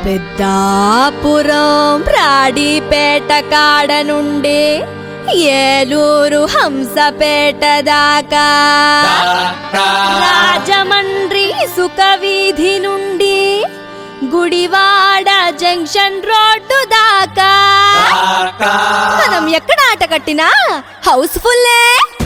పెద్దాపురం రాడిపేట కాడ నుండి ఏలూరు హంసపేట దాకా రాజమండ్రి సుఖవీధి నుండి గుడివాడ జంక్షన్ రోడ్డు దాకా మనం ఎక్కడ ఆట కట్టినా హౌస్ఫుల్లే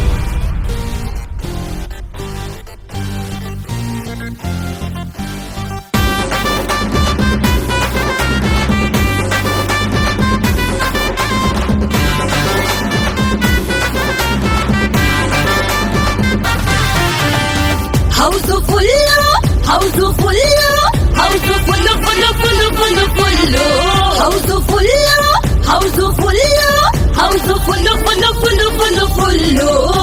house full house full house full full full full full house full house full house full full full full full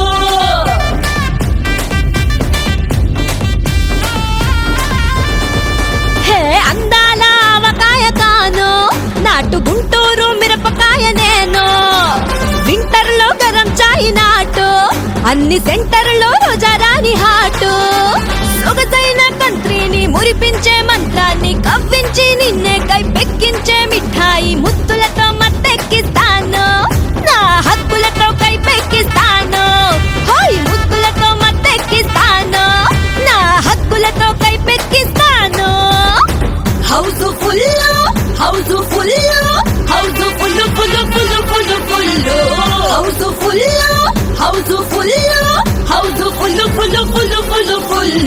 హే అందాల ఆవకాయ కాను నాటు గుంటూరు మిరపకాయ నేను వింటర్ లో గరం చాయ్ నాటు అన్ని సెంటర్ లో రోజారాని హాటు సొగసైన కంట్రీని మురిపించే మంత్రాన్ని కవ్వించి నిన్నే కై పెక్కించే మిఠాయి ముత్తులతో మత్తెక్కిస్తాను నా హక్కులతో కై పెక్కిస్తాను హాయ్ ముత్తులతో మత్తెక్కిస్తాను నా హక్కులతో కై పెక్కిస్తాను house full house full house full full full full full house full house full house full full full full full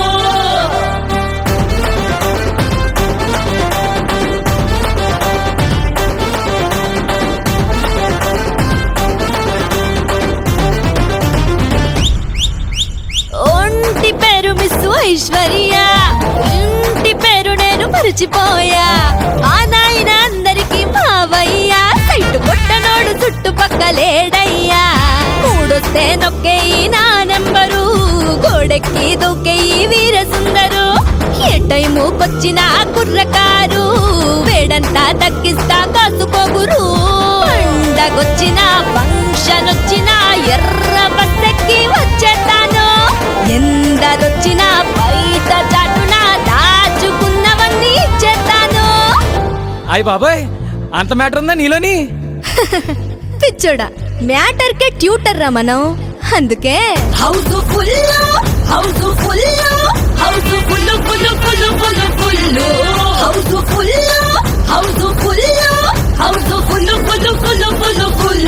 ఒంటి పేరు మిస్ ఐశ్వర్య ఇంటి పేరు నేను మరిచిపోయా ఆ నాయన అందరికి మావయ్యా సైట్ కొట్టనోడు చుట్టుపక్కలేడయ్యా మూడొస్తే నొక్కేయి నా నెంబరు గోడెక్కి దొక్కేయి వీర సుందరు ఏ టైము కొచ్చిన కుర్రకారు వేడంతా తగ్గిస్తా కాసుకోగురు పండగొచ్చిన ఫంక్షన్ వచ్చిన ఎర్ర బస్సెక్కి వచ్చేస్తాను ఎందరొచ్చిన బయట చాటున దాచుకున్నవన్నీ ఇచ్చేస్తాను అయ్య బాబాయ్ అంత మ్యాటర్ ఉందా నీలోని పిచ్చోడా మ్యాటర్ కే ట్యూటర్ రా మనం అందుకే house full house full house full full full full full house full house full house full full full full full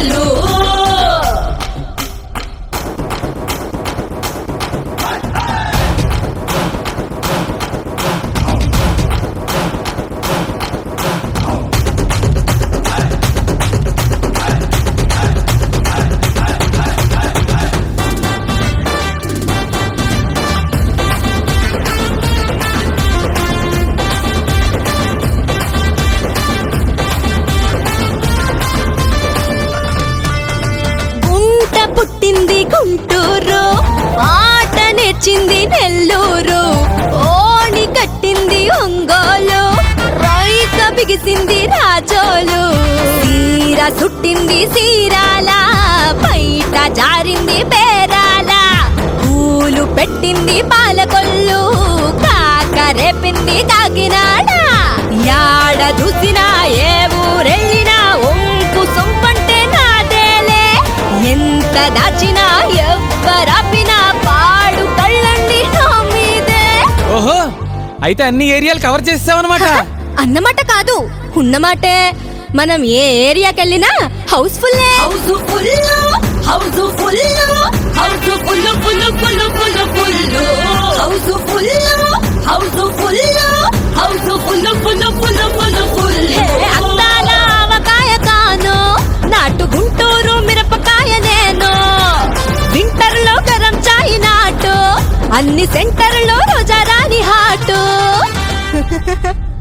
గుంట పుట్టింది గుంటూరు ఆట నేర్చింది నెల్లూరు ఓణి కట్టింది ఒంగోలు రైక బిగిసింది రాజోలు తీర చుట్టింది సీరాల బయట జారింది పేరాల పూలు పెట్టింది పాలకొల్లు కాక రేపింది కాకినాడ యాడ చూసినా ఏ ఊరెళ్ళినా ఒంకు సొంపంటే నాదేలే ఎంత దాచినా ఎవ్వరాపినా పాడు కళ్ళండి నా మీదే ఓహో అయితే అన్ని ఏరియాలు కవర్ చేసావన్నమాట అన్నమాట కాదు ఉన్నమాటే మనం ఏ ఏరియాకెళ్ళినా house full house full house full house full full full full full house full house full house full full full full full అందాల ఆవకాయ కాను నాటు గుంటూరు మిరపకాయ నేను వింటర్ లో గరం చాయ్ నాటు అన్ని సెంటర్ లో రోజారాని హాటు